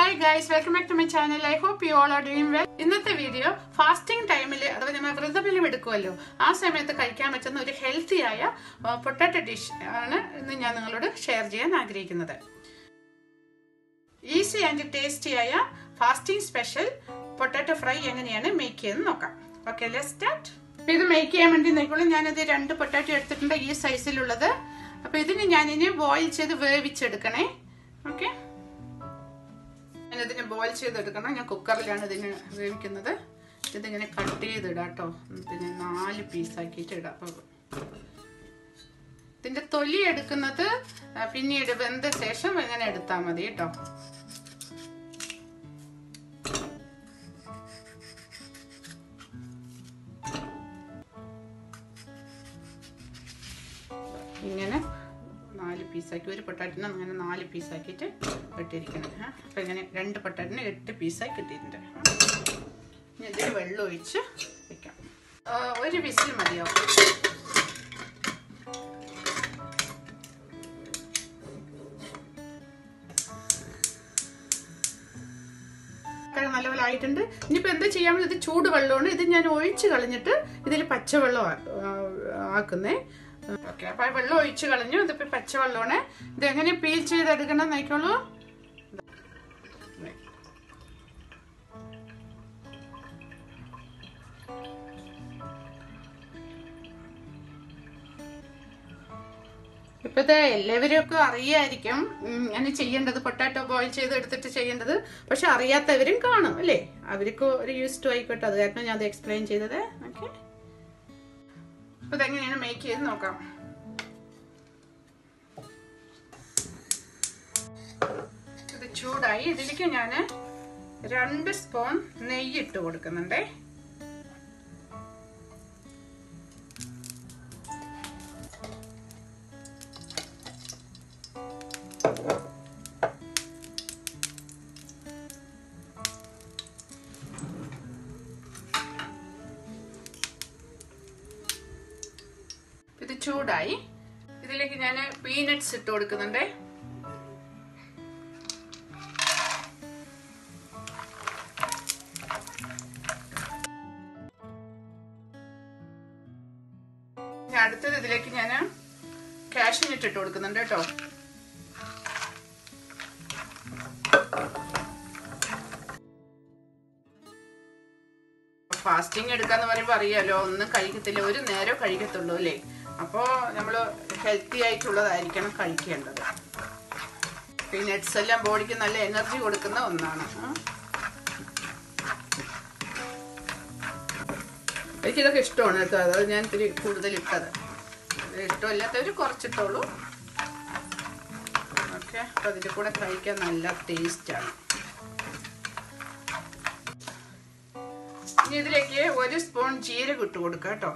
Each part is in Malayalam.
hi guys welcome back to my channel I hope you all are doing well ഇന്നത്തെ വീഡിയോ ഫാസ്റ്റിംഗ് ടൈമിൽ അഥവാ നമ്മൾ വ്രതബലം എടുക്കുമല്ലോ ആ സമയത്ത് കഴിക്കാൻ പറ്റുന്ന ഒരു ഹെൽത്തി ആയ പൊട്ടാറ്റോ ഡിഷ് ആണ് ഇന്ന് ഞാൻ നിങ്ങളോട് ഷെയർ ചെയ്യാൻ ആഗ്രഹിക്കുന്നത് ഈസി ആൻഡ് ടേസ്റ്റി ആയ ഫാസ്റ്റിംഗ് സ്പെഷ്യൽ പൊട്ടാറ്റോ ഫ്രൈ എങ്ങനെയാണ് മേക്ക് ചെയ്യുന്നത് നോക്കാം ഓക്കെ ലെറ്റ് സ്റ്റാർട്ട് അപ്പൊ ഇത് മേക്ക് ചെയ്യാൻ വേണ്ടി നോക്കുള്ളൂ ഞാനിത് രണ്ട് പൊട്ടാറ്റോ എടുത്തിട്ടുണ്ട് ഈ സൈസിലുള്ളത് അപ്പൊ ഇതിന് ഞാനിനി ബോയിൽ ചെയ്ത് വേവിച്ചെടുക്കണേ ഓക്കെ ഞാനിതിനെ ബോയിൽ ചെയ്തെടുക്കണം ഞാൻ കുക്കറിലാണ് ഇതിന് വേവിക്കുന്നത് ഇതിങ്ങനെ കട്ട് ചെയ്തിടാം കേട്ടോ ഇതിനെ നാല് പീസാക്കിയിട്ട് ഇടാം അപ്പോൾ ഇതിന്റെ തൊലി എടുക്കുന്നത് പിന്നീട് വെന്ത ശേഷം ഇങ്ങനെ എടുത്താൽ മതി കേട്ടോ ഇങ്ങനെ നാല് പീസാക്കി ഒരു പൊട്ടാറ്റിന് അങ്ങനെ നാല് പീസാക്കിയിട്ട് ഇട്ടിരിക്കണം അപ്പം ഇങ്ങനെ രണ്ട് പൊട്ടാറ്റിന് എട്ട് പീസായി കിട്ടിയിട്ടുണ്ട് ഇനി ഇതിൽ വെള്ളം ഒഴിച്ച് വെക്കാം ഒരു വിസിൽ മതിയാവും നല്ലപോലെ ആയിട്ടുണ്ട് ഇനിയിപ്പോൾ എന്താ ചെയ്യാൻ ഇത് ചൂട് വെള്ളമാണ് ഇത് ഞാൻ ഒഴിച്ച് കളഞ്ഞിട്ട് ഇതിൽ പച്ചവെള്ളം ആക്കുന്നേ ഓക്കെ അപ്പൊ വെള്ളം ഒഴിച്ച് കളഞ്ഞു ഇതിപ്പോ പച്ചവെള്ളമാണ് ഇത് എങ്ങനെ പീൽ ചെയ്തെടുക്കണം നോക്കിക്കോളൂ ഇപ്പത്തെ എല്ലാവരും ഒക്കെ അറിയായിരിക്കും അങ്ങനെ ചെയ്യേണ്ടത് പൊട്ടാറ്റോ ബോയിൽ ചെയ്ത് എടുത്തിട്ട് ചെയ്യേണ്ടത് പക്ഷെ അറിയാത്തവരും കാണും അല്ലേ അവർക്ക് ഒരു യൂസ് ടു ആയിക്കോട്ടെ അത് കാരണം ഞാൻ അത് എക്സ്പ്ലെയിൻ ചെയ്തത് ഓക്കെ അപ്പൊ ഇതെങ്ങനെയാണ് മേക്ക് ചെയ്ത് നോക്കാം ഇത് ചൂടായി ഇതിലേക്ക് ഞാൻ രണ്ട് സ്പൂൺ നെയ്യ് ഇട്ട് കൊടുക്കുന്നുണ്ടേ ഇത് ചൂടായി ഇതിലേക്ക് ഞാൻ പീനട്സ് ഇട്ട് കൊടുക്കുന്നുണ്ട് അടുത്തത് ഇതിലേക്ക് ഞാൻ കാഷ്യൂനട്ട് ഇട്ട് കൊടുക്കുന്നുണ്ട് കേട്ടോ ഫാസ്റ്റിംഗ് എടുക്കാന്ന് പറയുമ്പോൾ അറിയാലോ ഒന്നും കഴിക്കത്തില്ല ഒരു നേരം കഴിക്കത്തുള്ളൂ അല്ലേ അപ്പോൾ നമ്മൾ ഹെൽത്തി ആയിട്ടുള്ളതായിരിക്കണം കഴിക്കേണ്ടത് ഈ നട്ട്സ് എല്ലാം ബോഡിക്ക് നല്ല എനർജി കൊടുക്കുന്ന ഒന്നാണ് എനിക്കിതൊക്കെ ഇഷ്ടമാണ് കേട്ടോ അതായത് ഞാൻ ഇത്തിരി കൂടുതൽ ഇട്ടത് ഇഷ്ടമില്ലാത്തവർ കുറച്ചിട്ടോളൂ ഓക്കെ അപ്പം അതിൻ്റെ കൂടെ കഴിക്കാൻ നല്ല ടേസ്റ്റാണ് ഇനി ഇതിലേക്ക് ഒരു സ്പൂൺ ജീരകം ഇട്ട് കൊടുക്കുക കേട്ടോ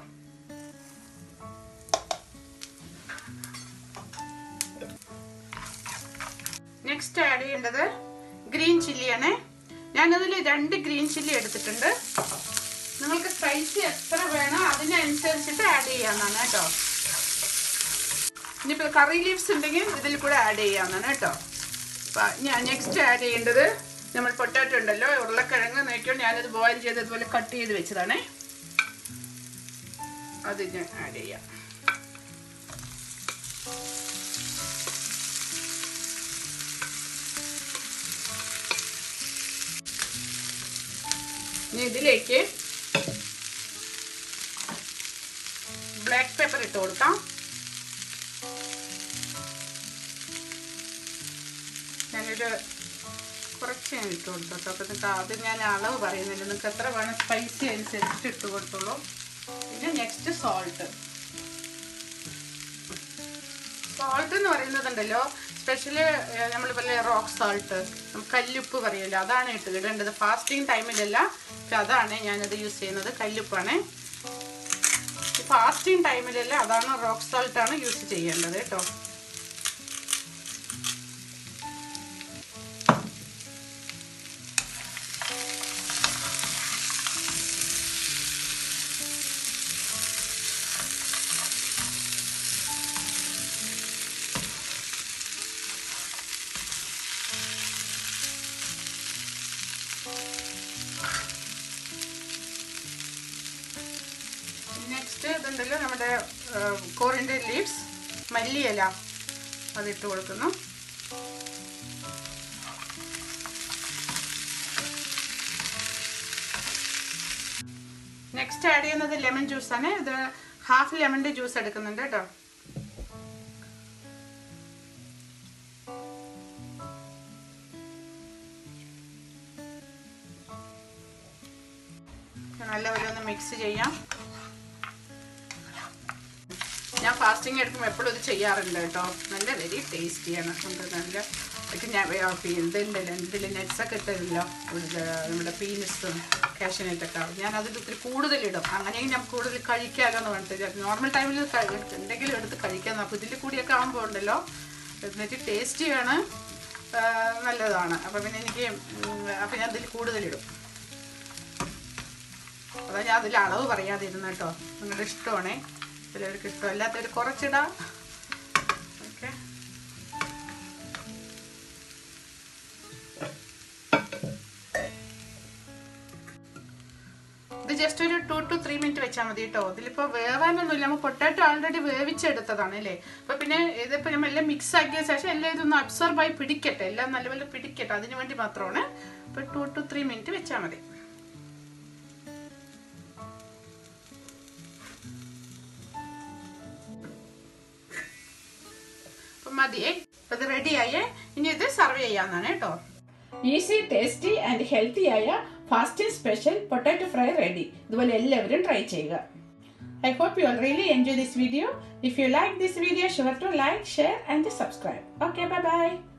നെക്സ്റ്റ് ആഡ് ചെയ്യേണ്ടത് ഗ്രീൻ ചില്ലിയാണ് ഞാനതിൽ രണ്ട് ഗ്രീൻ ചില്ലി എടുത്തിട്ടുണ്ട് നിങ്ങൾക്ക് സ്പൈസി എത്ര വേണോ അതിനനുസരിച്ചിട്ട് ആഡ് ചെയ്യാവുന്നതാണ് കേട്ടോ ഇനിയിപ്പോൾ കറി ലീവ്സ് ഉണ്ടെങ്കിൽ ഇതിൽ കൂടെ ആഡ് ചെയ്യാവുന്നതാണ് കേട്ടോ ഞാൻ നെക്സ്റ്റ് ആഡ് ചെയ്യേണ്ടത് നമ്മൾ പൊട്ടാറ്റോ ഉണ്ടല്ലോ ഉരുളക്കിഴങ്ങ് നോക്കിയോ ഞാനത് ബോയിൽ ചെയ്ത് ഇതുപോലെ കട്ട് ചെയ്ത് വെച്ചതാണേ അത് ഞാൻ ആഡ് ചെയ്യാം ഇനി ഇതിലേക്ക് ബ്ലാക്ക് പെപ്പർ ഇട്ട് കൊടുക്കാം ഞാനൊരു കുറച്ച് ഞാൻ ഇട്ട് കൊടുത്തു അപ്പോൾ നിങ്ങൾക്ക് ആദ്യം ഞാൻ അളവ് പറയുന്നില്ല നിങ്ങൾക്ക് എത്ര വേണം സ്പൈസി അനുസരിച്ചിട്ട് ഇട്ട് കൊടുത്തോളൂ പിന്നെ നെക്സ്റ്റ് സോൾട്ട് സോൾട്ട് എന്ന് പറയുന്നതുണ്ടല്ലോ സ്പെഷ്യല് നമ്മൾ പോലെ റോക്ക് സോൾട്ട് കല്ലുപ്പ് പറയുമല്ലോ അതാണ് ഇട്ട് ഇടേണ്ടത് ഫാസ്റ്റിംഗ് ടൈമിലല്ല പക്ഷെ അതാണ് ഞാനത് യൂസ് ചെയ്യുന്നത് കല്ലുപ്പാണ് ഫാസ്റ്റിംഗ് ടൈമിലല്ല അതാണ് റോക്ക് സോൾട്ടാണ് യൂസ് ചെയ്യേണ്ടത് കേട്ടോ നെക്സ്റ്റ് ഇതുണ്ടല്ലോ നമ്മുടെ കോറിൻ്റെ ലീവ്സ് മല്ലിയില അതിട്ട് കൊടുക്കുന്നു നെക്സ്റ്റ് ആഡ് ചെയ്യുന്നത് ലെമൺ ജ്യൂസാണ് ഇത് ഹാഫ് ലെമണിൻ്റെ ജ്യൂസ് എടുക്കുന്നുണ്ട് കേട്ടോ നല്ലപോലെ ഒന്ന് മിക്സ് ചെയ്യാം ഞാൻ ഫാസ്റ്റിംഗ് എടുക്കുമ്പോൾ എപ്പോഴും ഇത് ചെയ്യാറുണ്ട് കേട്ടോ നല്ല വെരി ടേസ്റ്റിയാണ് നമുക്ക് നല്ല ഒക്കെ ഞാൻ ഇതുണ്ടല്ലോ ഇതിൽ നെറ്റ്സൊക്കെ ഇട്ടല്ലോ ഇത് നമ്മുടെ പീനസും കാഷ്യനട്ടൊക്കെ ഞാൻ അതിൽ ഒത്തിരി കൂടുതലിടും അങ്ങനെയെങ്കിൽ ഞാൻ കൂടുതൽ കഴിക്കാമല്ലോ എന്ന് പറഞ്ഞിട്ട് നോർമൽ ടൈമിൽ എന്തെങ്കിലും എടുത്ത് കഴിക്കാൻ അപ്പോൾ ഇതിൽ കൂടിയൊക്കെ ആകുമ്പോൾ ഉണ്ടല്ലോ എന്നിട്ട് ടേസ്റ്റിയാണ് നല്ലതാണ് അപ്പോൾ പിന്നെ എനിക്ക് അപ്പോൾ ഞാൻ ഇതിൽ കൂടുതലിടും അതാ ഞാൻ അതിൽ അളവ് പറയാതിരുന്നു കേട്ടോ നിങ്ങളുടെ ഇഷ്ടമാണേ ചിലവർക്ക് ഇഷ്ടമല്ലാത്തവർ കുറച്ചിടാം ഓക്കെ ഇത് ജസ്റ്റ് ഒരു ടു ടു ത്രീ മിനിറ്റ് വെച്ചാൽ മതി കേട്ടോ ഇതിലിപ്പോൾ വേവാനൊന്നുമില്ല നമ്മൾ പൊട്ടാറ്റോ ഓൾറെഡി വേവിച്ചെടുത്തതാണ് അല്ലേ അപ്പോൾ പിന്നെ ഇതിപ്പോൾ നമ്മൾ എല്ലാം മിക്സ് ആക്കിയ ശേഷം എല്ലാം ഇതൊന്ന് അബ്സോർബ് ആയി പിടിക്കട്ടെ എല്ലാം നല്ലപോലെ പിടിക്കട്ടെ അതിന് വേണ്ടി മാത്രമാണ് ഇപ്പോൾ ടു ടു ത്രീ മിനിറ്റ് വെച്ചാൽ മതി മതിയേ ഇത് റെഡിയായേ ഇനി ഇത് സർവ് ചെയ്യാന്നാണ് കേട്ടോ ഈസി ടേസ്റ്റി ആൻഡ് ഹെൽത്തി ആയ fasting special potato fry ready ഇതുപോലെ എല്ലാവരും ട്രൈ ചെയ്യുക I hope you are really enjoy this video if you like this video sure to like share and subscribe okay bye by